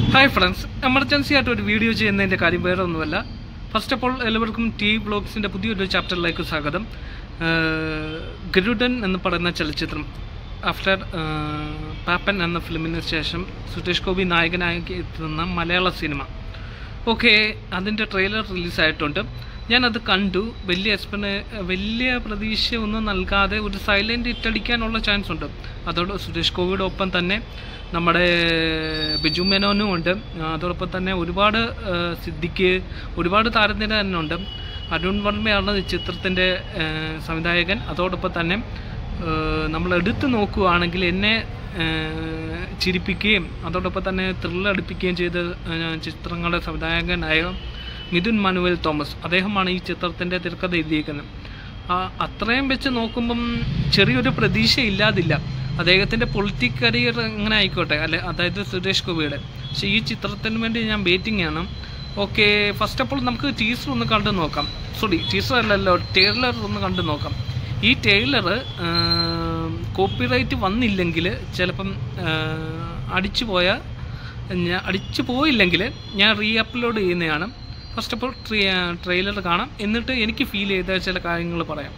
Hi friends emergency ആയിട്ട് ഒരു video ചെയ്യുന്നതിൻ്റെ കാര്യം വേറെ ഒന്നുമല്ല ഫസ്റ്റ് ഓഫ് ഓൾ എല്ലാവർക്കും ടി ബ്ലോഗ്സിൻ്റെ പുതിയൊരു ചാപ്റ്ററിലേക്ക് സ്വാഗതം ആഹ് ഗരുഡൻ എന്ന് പറയുന്ന ചലച്ചിത്രം ആഫ്റ്റർ പാപ്പൻ എന്ന ഫിലിമിന് ശേഷം സുരേഷ് ഗോപി നായകനായി എത്തുന്ന മലയാള സിനിമ ഓക്കെ അതിൻ്റെ ട്രെയിലർ റിലീസായിട്ടുണ്ട് ഞാനത് കണ്ടു വലിയ എക്സ്പെന വലിയ പ്രതീക്ഷ ഒന്നും നൽകാതെ ഒരു സൈലൻ്റ് ഇട്ടടിക്കാനുള്ള ചാൻസ് ഉണ്ട് അതോട് സുരേഷ് ഗോപിയുടെ ഒപ്പം തന്നെ നമ്മുടെ ബിജു മേനോനും ഉണ്ട് അതോടൊപ്പം തന്നെ ഒരുപാട് ആ, സിദ്ദിഖ് ഒരുപാട് താരനിര തന്നെ ഉണ്ട് അരുൺ വർമ്മയാണ് ഈ ചിത്രത്തിൻ്റെ ആ, സംവിധായകൻ അതോടൊപ്പം തന്നെ നമ്മൾ എടുത്തു നോക്കുകയാണെങ്കിൽ എന്നെ ആ, ചിരിപ്പിക്കുകയും അതോടൊപ്പം തന്നെ ത്രില്ലടിപ്പിക്കുകയും ചെയ്ത ആ, ചിത്രങ്ങളുടെ സംവിധായകനായ മിഥുൻ മനുവൽ തോമസ് അദ്ദേഹമാണ് ഈ ചിത്രത്തിൻ്റെ തിരക്കഥ എഴുതിയിരിക്കുന്നത് ആ, അത്രയും വെച്ച് നോക്കുമ്പം ചെറിയൊരു പ്രതീക്ഷ ഇല്ലാതില്ല അദ്ദേഹത്തിൻ്റെ പൊളിറ്റിക് കരിയർ എങ്ങനെ ആയിക്കോട്ടെ അല്ലെ അതായത് സുരേഷ് ഗോപിയുടെ പക്ഷേ ഈ ചിത്രത്തിന് വേണ്ടി ഞാൻ വെയിറ്റിംഗ് ആണ് ഓക്കെ ഫസ്റ്റ് ഓഫ് ഓൾ നമുക്ക് ടീസർ ഒന്ന് കണ്ടു നോക്കാം സോറി ടീസർ അല്ലല്ലോ ടേലർ ഒന്ന് കണ്ടു നോക്കാം ഈ ടേലർ കോപ്പിറൈറ്റ് വന്നില്ലെങ്കിൽ ചിലപ്പം അടിച്ചു പോയ ഞാൻ അടിച്ചു പോയില്ലെങ്കിൽ ഞാൻ റീ അപ്ലോഡ് ചെയ്യുന്നതാണ് ഫസ്റ്റ് ഓഫ് ഓൾ ട്രെയിലർ കാണാം എന്നിട്ട് എനിക്ക് ഫീൽ ചെയ്ത ചില കാര്യങ്ങൾ പറയാം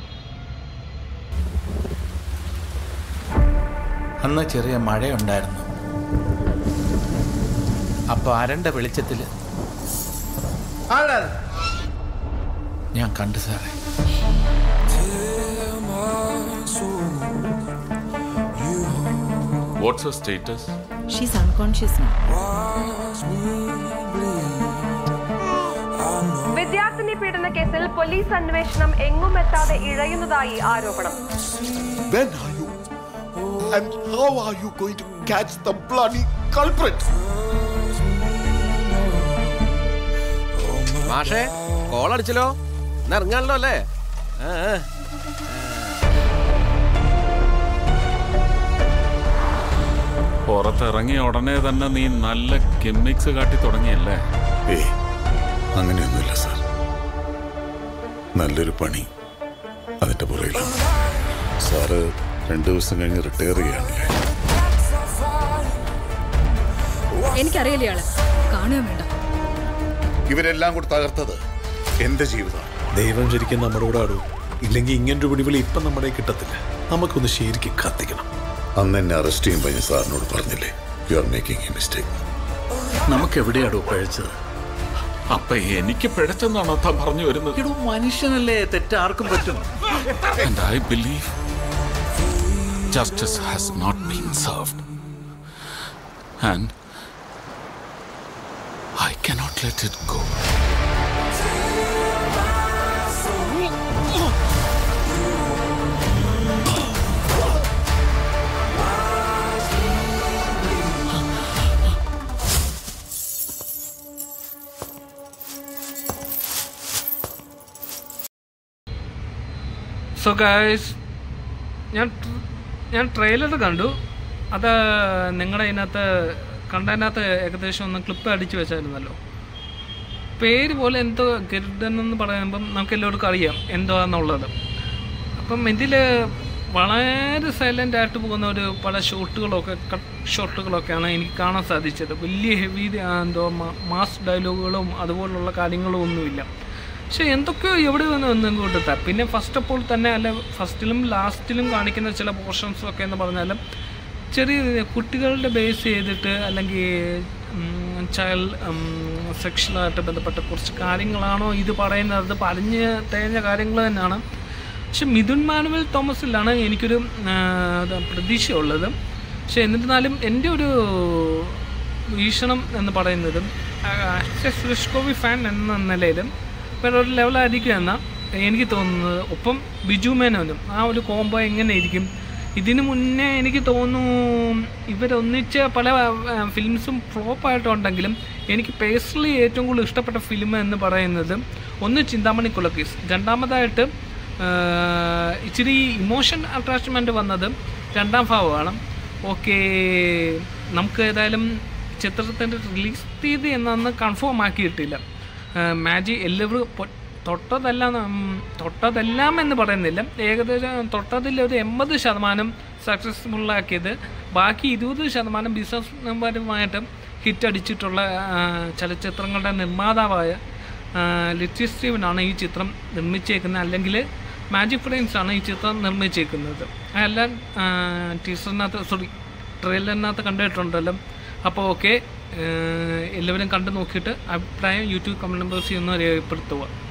അന്ന് ചെറിയ മഴയുണ്ടായിരുന്നു അപ്പൊ അരണ്ട വെളിച്ചത്തില് ഞാൻ കണ്ടു സാറേ What's her status? She's unconscious now. വിദ്യാർത്ഥിനി പീഡന കേസിൽ പോലീസ് അന്വേഷണം എങ്ങുമെത്താതെ ഇഴയുന്നതായി ആരോപണം When are you? And how are you going to catch the bloody culprit? മാഷേ കോൾ അടിച്ചല്ലോ എന്നാ ഇറങ്ങാണല്ലോ അല്ലേ ആ, ആ. പുറത്തിറങ്ങിയ ഉടനെ തന്നെ നീ നല്ല ഗിമ്മിക്സ് കാട്ടി തുടങ്ങിയല്ലേ ഏയ് അങ്ങനെയൊന്നുമില്ല സാർ നല്ലൊരു പണി അതിന്റെ പുറകിലാണ് സാറ് രണ്ടു ദിവസം കഴിഞ്ഞ് റിട്ടയർ ചെയ്യുകയാണല്ലേ എനിക്കറിയില്ല ഇയാള് കാണുകയും വേണ്ട ഇവരെല്ലാം കൂടി തകർത്തത് എന്റെ ജീവിതമാണ് ദൈവം ശരിക്കും നമ്മുടെ കൂടെ ആടൂ ഇല്ലെങ്കിൽ ഇങ്ങനൊരു പിടിവിളി ഇപ്പം നമ്മുടെ കയ്യിൽ കിട്ടത്തില്ല നമുക്കൊന്ന് ശരിക്കും കത്തിക്കണം അന്ന് എന്നെ അറസ്റ്റ് ചെയ്യുമ്പോൾ ഞാൻ സാറിനോട് പറഞ്ഞില്ലേ you are making a mistake നമുക്ക് എവിടെയാടോ പഴച്ചത് അപ്പൊ എനിക്ക് പിഴച്ചെന്നാണോ താൻ പറഞ്ഞു വരുന്നത് എടോ മനുഷ്യനല്ലേ തെറ്റാർക്കും പറ്റും And I believe justice has not been served. And I cannot let it go. So guys ഞാൻ tr- ഞാൻ ട്രെയിലർ കണ്ടു അത് നിങ്ങളുടെ അതിനകത്ത് കണ്ടതിനകത്ത് ഏകദേശം ഒന്ന് ക്ലിപ്പ് അടിച്ചു വെച്ചായിരുന്നല്ലോ പേര് പോലെ എന്തോ ഗരുഡൻ എന്ന് പറയുമ്പം നമുക്ക് എല്ലാവർക്കും അറിയാം എന്താന്നുള്ളത് അപ്പം ഇതിൽ വളരെ സൈലൻ്റ് ആയിട്ട് പോകുന്ന ഒരു പല ഷോട്ടുകളൊക്കെ കട്ട് ഷോട്ടുകളൊക്കെയാണ് എനിക്ക് കാണാൻ സാധിച്ചത് വലിയ ഹെവി എന്തോ മാസ് ഡയലോഗുകളും അതുപോലുള്ള കാര്യങ്ങളും ഒന്നുമില്ല പക്ഷെ എന്തൊക്കെയോ എവിടെ നിന്ന് ഒന്നും കൊടുത്താൽ പിന്നെ ഫസ്റ്റ് ഓഫ് ഓൾ തന്നെ അല്ല ഫസ്റ്റിലും ലാസ്റ്റിലും കാണിക്കുന്ന ചില പോർഷൻസും ഒക്കെ എന്ന് പറഞ്ഞാലും ചെറിയ കുട്ടികളുടെ ബേസ് ചെയ്തിട്ട് അല്ലെങ്കിൽ ചൈൽഡ് സെക്ഷനായിട്ട് ബന്ധപ്പെട്ട കുറച്ച് കാര്യങ്ങളാണോ ഇത് പറയുന്നത് അത് പറഞ്ഞ് തേഞ്ഞ കാര്യങ്ങൾ തന്നെയാണ് പക്ഷെ മിഥുൻ മാനുവൽ തോമസിലാണ് എനിക്കൊരു ആ, ഇത് പ്രതീക്ഷയുള്ളത് പക്ഷെ എന്നിരുന്നാലും എൻ്റെ ഒരു വീക്ഷണം എന്ന് പറയുന്നത് as a Suresh Gopi fan എന്ന നിലയിലും വേറെ ഒരു ലെവലായിരിക്കും എന്നാ എനിക്ക് തോന്നുന്നത് ഒപ്പം ബിജു മേനോനും ആ ഒരു കോംബോ എങ്ങനെ ഇരിക്കും ഇതിനു മുന്നേ എനിക്ക് തോന്നുന്നു ഇവരൊന്നിച്ച പല ഫിലിംസും ഫ്ലോപ്പായിട്ടുണ്ടെങ്കിലും എനിക്ക് പേഴ്സണലി ഏറ്റവും കൂടുതൽ ഇഷ്ടപ്പെട്ട ഫിലിം എന്ന് പറയുന്നത് ഒന്ന് ചിന്താമണി കുലക്കീസ് രണ്ടാമതായിട്ട് ആഹ് ഇച്ചിരി ഇമോഷൻ അറ്റാച്ച്മെൻറ്റ് വന്നത് രണ്ടാം ഭാവമാണ് ഓക്കെ നമുക്ക് ഏതായാലും ചിത്രത്തിൻ്റെ റിലീസ് തീയതി എന്നന്ന് കൺഫേം ആക്കിയിട്ടില്ല ആഹ് മാജി എല്ലാവരും പൊ- തൊട്ടതെല്ലാം ഉം, തൊട്ടതെല്ലാം എന്ന് പറയുന്നില്ല ഏകദേശം തൊട്ടതിൽ ഒരു എൺപത് ശതമാനം സക്സസ്ഫുള്ളാക്കിയത് ബാക്കി ഇരുപത് ശതമാനം ബിസിനസ്പരമായിട്ട് ഹിറ്റ് അടിച്ചിട്ടുള്ള ആ, ചലച്ചിത്രങ്ങളുടെ നിർമ്മാതാവായ ആ, ലിറ്റി സ്റ്റീവനാണ് ഈ ചിത്രം നിർമ്മിച്ചേക്കുന്നത് അല്ലെങ്കിൽ മാജിക് ഫ്രെയിംസ് ആണ് ഈ ചിത്രം നിർമ്മിച്ചേക്കുന്നത് അതെല്ലാം ടീച്ചറിനകത്ത് സോറി ട്രെയിലറിനകത്ത് കണ്ടിട്ടുണ്ടല്ലോ അപ്പോൾ ഓക്കെ എല്ലാവരും കണ്ടു നോക്കിയിട്ട് അഭിപ്രായം യൂട്യൂബ് കമൻറ്റ് നമ്പേഴ്സിൽ ഒന്ന് രേഖപ്പെടുത്തുക